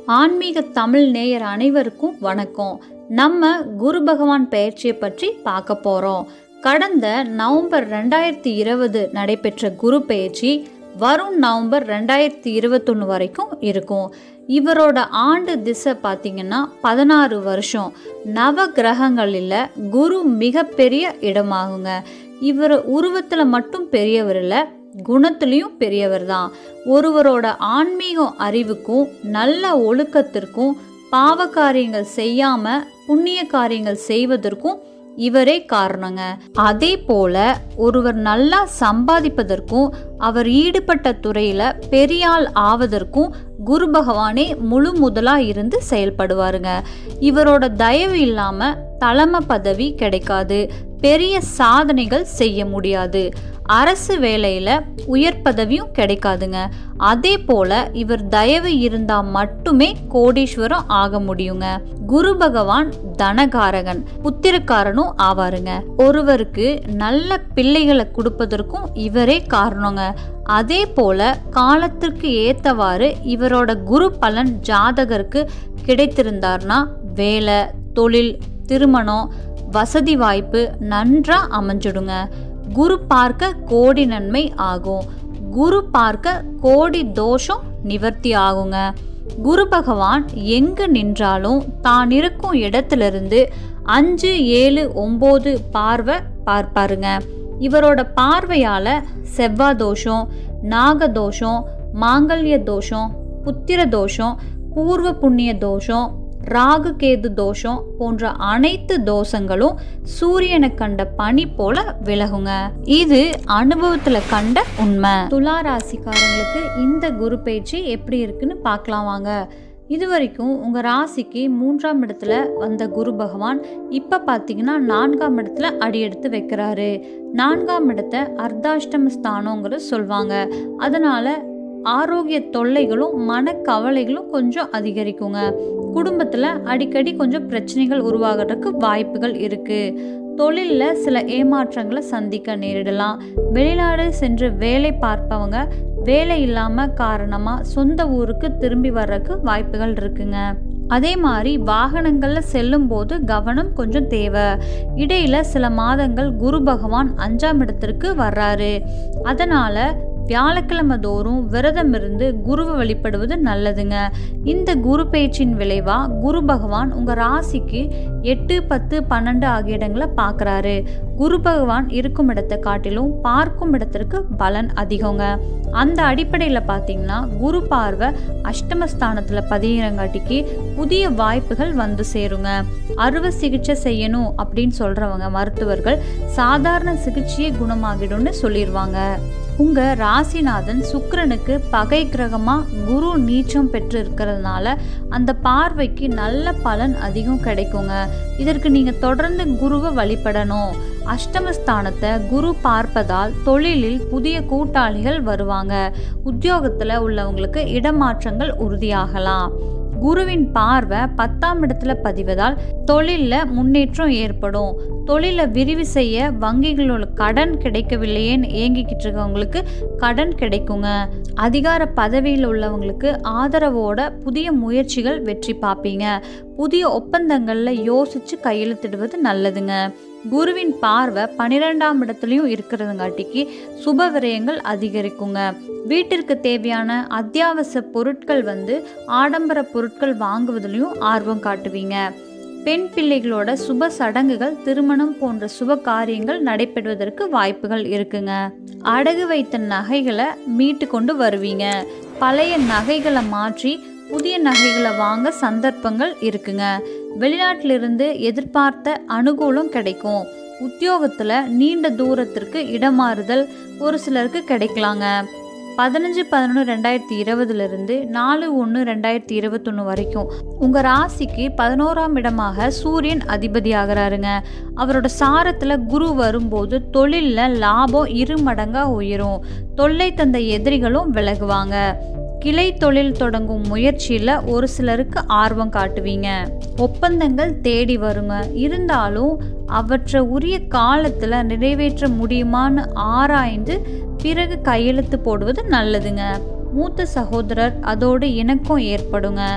ஆன்மீக தமிழ் நேயர் அனைவருக்கும் வணக்கம் நம்ம குரு பகவான் பெயர்ச்சியை பற்றி பார்க்க போகிறோம் கடந்த நவம்பர் ரெண்டாயிரத்தி இருபது நடைபெற்ற குரு பெயர்ச்சி வரும் நவம்பர் ரெண்டாயிரத்தி இருபத்தொன்று வரைக்கும் இருக்கும் இவரோட ஆண்டு திசை பார்த்தீங்கன்னா பதினாறு வருஷம் நவ கிரகங்களில் குரு மிகப்பெரிய இடமாகுங்க இவர் உருவத்தில் மட்டும் பெரியவர் இல்லை குணத்துலேயும் பெரியவர் தான் ஒருவரோட ஆன்மீக அறிவுக்கும் நல்ல ஒழுக்கத்திற்கும் பாவ காரியங்கள் செய்யாம புண்ணிய காரியங்கள் செய்வதற்கும் இவரே காரணங்க அதே போல ஒருவர் நல்லா சம்பாதிப்பதற்கும் அவர் ஈடுபட்ட துறையில பெரியாள் ஆவதற்கும் குரு பகவானே முழு முதலா இருந்து செயல்படுவாருங்க இவரோட தயவு இல்லாம தலைமை பதவி கிடைக்காது பெரிய சாதனைகள் செய்ய முடியாது அரசு வேலையில உயர் பதவியும் கிடைக்காதுங்க அதே போல இவர் தயவு இருந்தா மட்டுமே கோடீஸ்வரம் ஆக முடியுங்க குரு பகவான் தனகாரகன் புத்திரக்காரனும் ஆவாருங்க ஒருவருக்கு நல்ல பிள்ளைகளை கொடுப்பதற்கும் இவரே காரணங்க அதே போல காலத்திற்கு ஏத்தவாறு இவரோட குரு பலன் ஜாதகருக்கு கிடைத்திருந்தார்னா வேலை தொழில் திருமணம் வசதி வாய்ப்பு நன்றா அமைஞ்சிடுங்க குரு பார்க்க கோடி நன்மை ஆகும் குரு பார்க்க கோடி தோஷம் நிவர்த்தி ஆகுங்க குரு பகவான் எங்கு நின்றாலும் தான் இருக்கும் இடத்திலிருந்து அஞ்சு ஏழு ஒம்பது பார்வை பார்ப்பாருங்க இவரோட பார்வையால செவ்வாய் தோஷம் நாகதோஷம் மாங்கல்ய தோஷம் புத்திர தோஷம் பூர்வ புண்ணிய தோஷம் ராகு கேது தோஷம் போன்ற அனைத்து தோஷங்களும் சூரியனை கண்ட பனி போல விலகுங்க இது அனுபவத்துல கண்ட உண்மை துலா ராசிக்காரங்களுக்கு இந்த குரு பயிற்சி எப்படி இருக்குன்னு பார்க்கலாம் வாங்க இது வரைக்கும் உங்கள் ராசிக்கு மூன்றாம் இடத்துல வந்த குரு பகவான் இப்போ பார்த்தீங்கன்னா நான்காம் இடத்துல அடி எடுத்து வைக்கிறாரு நான்காம் இடத்த அர்த்தாஷ்டம ஸ்தானங்கிறது சொல்லுவாங்க அதனால் ஆரோக்கிய தொல்லைகளும் மனக்கவலைகளும் கொஞ்சம் அதிகரிக்குங்க குடும்பத்தில் அடிக்கடி கொஞ்சம் பிரச்சனைகள் உருவாகிறதுக்கு வாய்ப்புகள் இருக்குது தொழிலில் சில ஏமாற்றங்களை சந்திக்க நேரிடலாம் வெளிநாடு சென்று வேலை பார்ப்பவங்க வேலை இல்லாமல் காரணமாக சொந்த ஊருக்கு திரும்பி வர்றதுக்கு வாய்ப்புகள் இருக்குங்க அதே மாதிரி வாகனங்களில் செல்லும் போது கவனம் கொஞ்சம் தேவை இடையில சில மாதங்கள் குரு பகவான் அஞ்சாம் இடத்திற்கு வர்றாரு அதனால் வியாழக்கிழமை தோறும் விரதம் இருந்து குருவை வழிபடுவது நல்லதுங்க இந்த குரு பயிற்சியின் விளைவா குரு பகவான் உங்க ராசிக்கு எட்டு பத்து பன்னெண்டு ஆகிய இடங்களை பார்க்குறாரு குரு பகவான் இருக்கும் இடத்தை காட்டிலும் பார்க்கும் இடத்திற்கு பலன் அதிகங்க அந்த அடிப்படையில் பார்த்தீங்கன்னா குரு பார்வை அஷ்டமஸ்தானத்தில் பதியிறங்காட்டிக்கு புதிய வாய்ப்புகள் வந்து சேருங்க அறுவை சிகிச்சை செய்யணும் அப்படின்னு சொல்கிறவங்க மருத்துவர்கள் சாதாரண சிகிச்சையே குணமாகிடும்னு சொல்லிடுவாங்க உங்க ராசிநாதன் சுக்கிரனுக்கு பகை கிரகமா குரு நீச்சம் பெற்று இருக்கிறதுனால அந்த பார்வைக்கு நல்ல பலன் அதிகம் கிடைக்குங்க இதற்கு நீங்க தொடர்ந்து குருவை வழிபடணும் அஷ்டமஸ்தானத்தை குரு பார்ப்பதால் தொழிலில் புதிய கூட்டாளிகள் வருவாங்க உத்தியோகத்துல உள்ளவங்களுக்கு இடமாற்றங்கள் உறுதியாகலாம் குருவின் பார்வை பத்தாம் இடத்துல பதிவதால் தொழிலில் முன்னேற்றம் ஏற்படும் தொழிலை விரிவு செய்ய வங்கிகளோட கடன் கிடைக்கவில்லையேன்னு ஏங்கிக்கிட்டு இருக்கவங்களுக்கு கடன் கிடைக்குங்க அதிகார பதவியில் உள்ளவங்களுக்கு ஆதரவோட புதிய முயற்சிகள் வெற்றி பார்ப்பீங்க புதிய ஒப்பந்தங்களில் யோசிச்சு கையெழுத்திடுவது நல்லதுங்க குருவின் பார்வை பன்னிரெண்டாம் இடத்துலையும் இருக்கிறதுங்காட்டிக்கு சுப விரயங்கள் அதிகரிக்குங்க வீட்டிற்கு தேவையான அத்தியாவசிய பொருட்கள் வந்து ஆடம்பர பொருட்கள் வாங்குவதிலையும் ஆர்வம் காட்டுவீங்க பெண் பிள்ளைகளோட சுப சடங்குகள் திருமணம் போன்ற சுப காரியங்கள் நடைபெறுவதற்கு வாய்ப்புகள் இருக்குங்க அடகு வைத்த நகைகளை மீட்டு கொண்டு வருவீங்க பழைய நகைகளை மாற்றி புதிய நகைகளை வாங்க சந்தர்ப்பங்கள் இருக்குங்க வெளிநாட்டிலிருந்து எதிர்பார்த்த அனுகூலம் கிடைக்கும் உத்தியோகத்தில் நீண்ட தூரத்திற்கு இடமாறுதல் ஒரு சிலருக்கு கிடைக்கலாங்க பதினஞ்சு பதினொன்று ரெண்டாயிரத்தி இருபதுலேருந்து நாலு ஒன்று ரெண்டாயிரத்தி இருபத்தொன்று வரைக்கும் உங்கள் ராசிக்கு பதினோராம் இடமாக சூரியன் அதிபதி ஆகிறாருங்க அவரோட சாரத்தில் குரு வரும்போது தொழிலில் லாபம் இரு மடங்காக உயரும் தொல்லை தந்த எதிரிகளும் விலகுவாங்க கிளை தொழில் தொடங்கும் முயற்சியில் ஒரு சிலருக்கு ஆர்வம் காட்டுவீங்க ஒப்பந்தங்கள் தேடி வருங்க இருந்தாலும் அவற்றை உரிய காலத்தில் நிறைவேற்ற முடியுமான்னு ஆராய்ந்து பிறகு கையெழுத்து போடுவது நல்லதுங்க மூத்த சகோதரர் அதோடு இணக்கம் ஏற்படுங்க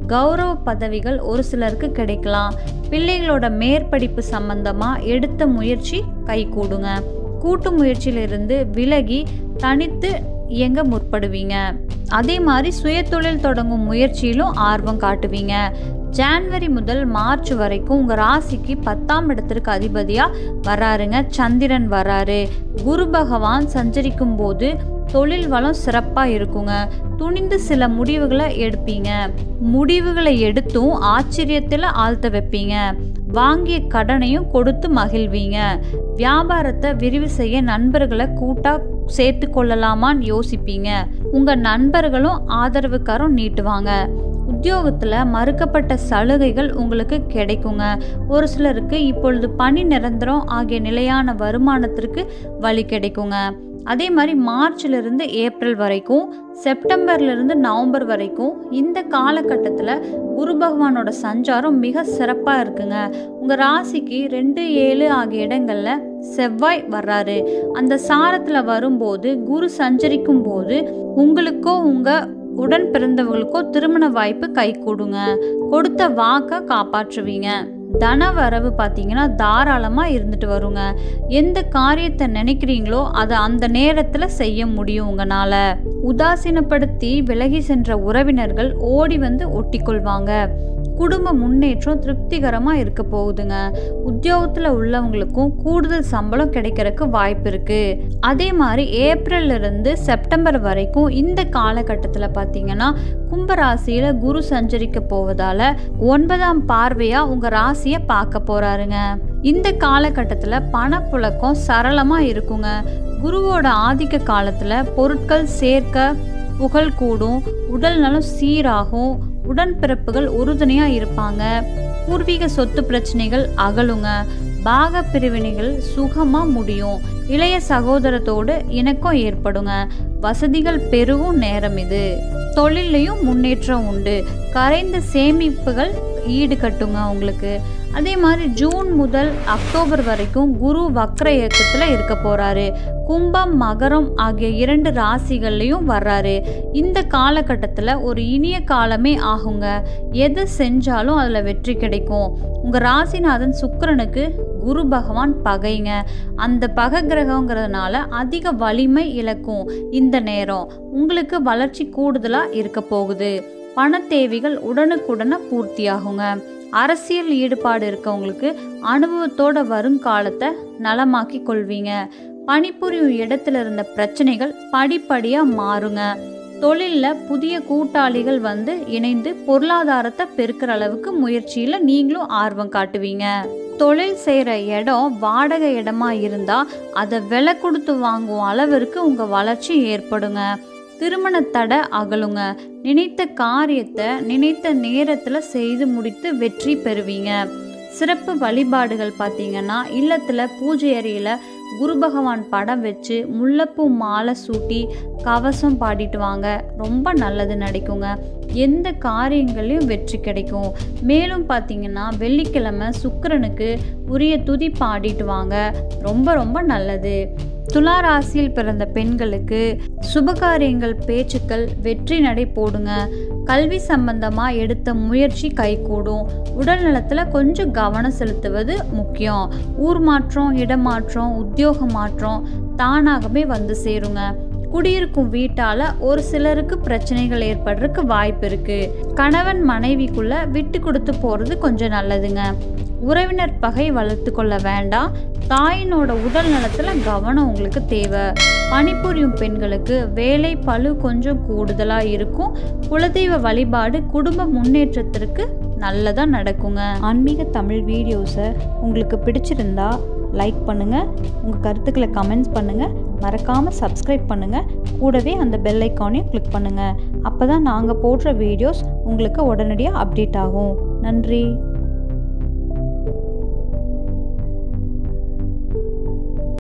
கௌரவ பதவிகள் ஒரு சிலருக்கு கிடைக்கலாம் பிள்ளைகளோட மேற்படிப்பு சம்பந்தமாக எடுத்த முயற்சி கைகூடுங்க கூட்டு முயற்சியிலிருந்து விலகி தனித்து இயங்க முற்படுவீங்க அதே மாதிரி சுயதொழில் தொடங்கும் முயற்சியிலும் ஆர்வம் காட்டுவீங்க ஜான்வரி முதல் மார்ச் வரைக்கும் உங்கள் ராசிக்கு பத்தாம் இடத்திற்கு அதிபதியாக வராருங்க சந்திரன் வராரு குரு பகவான் சஞ்சரிக்கும் போது தொழில் வளம் சிறப்பாக இருக்குங்க துணிந்து சில முடிவுகளை எடுப்பீங்க முடிவுகளை எடுத்தும் ஆச்சரியத்தில் ஆழ்த்த வைப்பீங்க வாங்கிய கடனையும் கொடுத்து மகிழ்வீங்க வியாபாரத்தை விரிவு செய்ய நண்பர்களை கூட்டாக சேர்த்து கொள்ளலாமான்னு யோசிப்பீங்க உங்கள் நண்பர்களும் ஆதரவுக்காரும் நீட்டுவாங்க உத்தியோகத்தில் மறுக்கப்பட்ட சலுகைகள் உங்களுக்கு கிடைக்குங்க ஒரு சிலருக்கு இப்பொழுது பணி நிரந்தரம் ஆகிய நிலையான வருமானத்திற்கு வழி கிடைக்குங்க அதே மாதிரி மார்ச்லேருந்து ஏப்ரல் வரைக்கும் செப்டம்பர்லேருந்து நவம்பர் வரைக்கும் இந்த காலகட்டத்தில் குரு பகவானோட சஞ்சாரம் மிக சிறப்பாக இருக்குங்க உங்கள் ராசிக்கு ரெண்டு ஏழு ஆகிய இடங்களில் செவ்வாய் வர்றாரு அந்த சாரத்தில் வரும்போது குரு சஞ்சரிக்கும் போது உங்களுக்கோ உங்கள் உடன் பிறந்தவங்களுக்கோ திருமண வாய்ப்பு கை கொடுங்க கொடுத்த வாக்கை காப்பாற்றுவீங்க தன வரவு பார்த்தீங்கன்னா தாராளமாக இருந்துட்டு வருங்க எந்த காரியத்தை நினைக்கிறீங்களோ அதை அந்த நேரத்தில் செய்ய முடியும் உங்களால் உதாசீனப்படுத்தி விலகி சென்ற உறவினர்கள் ஓடி வந்து ஒட்டிக்கொள்வாங்க குடும்ப முன்னேற்றம் திருப்திகரமாக இருக்க போகுதுங்க உத்தியோகத்தில் உள்ளவங்களுக்கும் கூடுதல் சம்பளம் கிடைக்கிறதுக்கு வாய்ப்பு இருக்குது அதே மாதிரி ஏப்ரல்ல இருந்து செப்டம்பர் வரைக்கும் இந்த காலகட்டத்தில் பார்த்தீங்கன்னா கும்பராசியில் குரு சஞ்சரிக்க போவதால் ஒன்பதாம் பார்வையாக உங்கள் ராசியை பார்க்க போகிறாருங்க இந்த காலகட்டத்தில் பணப்புழக்கம் சரளமாக இருக்குங்க குருவோட ஆதிக்க காலத்தில் பொருட்கள் சேர்க்க புகழ் கூடும் உடல் நலம் சீராகும் உடன்பிறப்புகள் உறுதுணையாக இருப்பாங்க பூர்வீக சொத்து பிரச்சனைகள் அகலுங்க பாக பிரிவினைகள் சுகமாக முடியும் இளைய சகோதரத்தோடு இணக்கம் ஏற்படுங்க வசதிகள் பெருகும் நேரம் இது தொழிலையும் முன்னேற்றம் உண்டு கரைந்த சேமிப்புகள் ஈடுகட்டுங்க உங்களுக்கு அதே மாதிரி ஜூன் முதல் அக்டோபர் வரைக்கும் குரு வக்ர இயக்கத்தில் இருக்க போகிறாரு கும்பம் மகரம் ஆகிய இரண்டு ராசிகள்லையும் வர்றாரு இந்த காலகட்டத்தில் ஒரு இனிய காலமே ஆகுங்க எது செஞ்சாலும் அதில் வெற்றி கிடைக்கும் உங்கள் ராசிநாதன் சுக்கிரனுக்கு குரு பகவான் பகைங்க அந்த பகை கிரகங்கிறதுனால அதிக வலிமை இழக்கும் இந்த நேரம் உங்களுக்கு வளர்ச்சி கூடுதலாக இருக்க போகுது பண தேவைகள் உடனுக்குடனே பூர்த்தியாகுங்க அரசியல் ஈடுபாடு இருக்கவங்களுக்கு அனுபவத்தோட வருங்காலத்தை நலமாக்கி கொள்வீங்க பணிபுரியும் இடத்துல இருந்த பிரச்சனைகள் படிப்படியாக மாறுங்க தொழிலில் புதிய கூட்டாளிகள் வந்து இணைந்து பொருளாதாரத்தை பெருக்கிற அளவுக்கு முயற்சியில் நீங்களும் ஆர்வம் காட்டுவீங்க தொழில் செய்கிற இடம் வாடகை இடமா இருந்தால் அதை விலை கொடுத்து வாங்கும் அளவிற்கு உங்கள் வளர்ச்சி ஏற்படுங்க திருமண தடை அகலுங்க நினைத்த காரியத்தை நினைத்த நேரத்தில் செய்து முடித்து வெற்றி பெறுவீங்க சிறப்பு வழிபாடுகள் பார்த்தீங்கன்னா இல்லத்தில் பூஜை அறையில் குரு பகவான் படம் வச்சு முல்லைப்பூ மாலை சூட்டி கவசம் பாடிட்டு வாங்க ரொம்ப நல்லது நடக்குங்க எந்த காரியங்களையும் வெற்றி கிடைக்கும் மேலும் பார்த்தீங்கன்னா வெள்ளிக்கிழமை சுக்கிரனுக்கு உரிய துதி பாடிட்டு வாங்க ரொம்ப ரொம்ப நல்லது துலா ராசியில் பிறந்த பெண்களுக்கு சுபகாரியங்கள் பேச்சுக்கள் வெற்றி நடை போடுங்க கல்வி சம்பந்தமாக எடுத்த முயற்சி கைகூடும் உடல் நலத்தில் கொஞ்சம் கவனம் செலுத்துவது முக்கியம் ஊர் மாற்றம் இடமாற்றம் உத்தியோக மாற்றம் தானாகவே வந்து சேருங்க குடியிருக்கும் வீட்டால ஒரு சிலருக்கு பிரச்சனைகள் ஏற்படுறதுக்கு வாய்ப்பு இருக்கு கணவன் மனைவிக்குள்ள விட்டு கொடுத்து போறது கொஞ்சம் நல்லதுங்க உறவினர் பகை வளர்த்து கொள்ள வேண்டாம் தாயினோட உடல் நலத்துல கவனம் உங்களுக்கு தேவை பணிபுரியும் பெண்களுக்கு வேலை பளு கொஞ்சம் கூடுதலா இருக்கும் குலதெய்வ வழிபாடு குடும்ப முன்னேற்றத்திற்கு நல்லதா நடக்குங்க ஆன்மீக தமிழ் வீடியோஸை உங்களுக்கு பிடிச்சிருந்தா லைக் பண்ணுங்கள் உங்கள் கருத்துக்களை கமெண்ட்ஸ் பண்ணுங்கள் மறக்காமல் சப்ஸ்கிரைப் பண்ணுங்கள் கூடவே அந்த பெல் ஐக்கானையும் கிளிக் பண்ணுங்கள் அப்போ தான் நாங்கள் போடுற வீடியோஸ் உங்களுக்கு உடனடியாக அப்டேட் ஆகும் நன்றி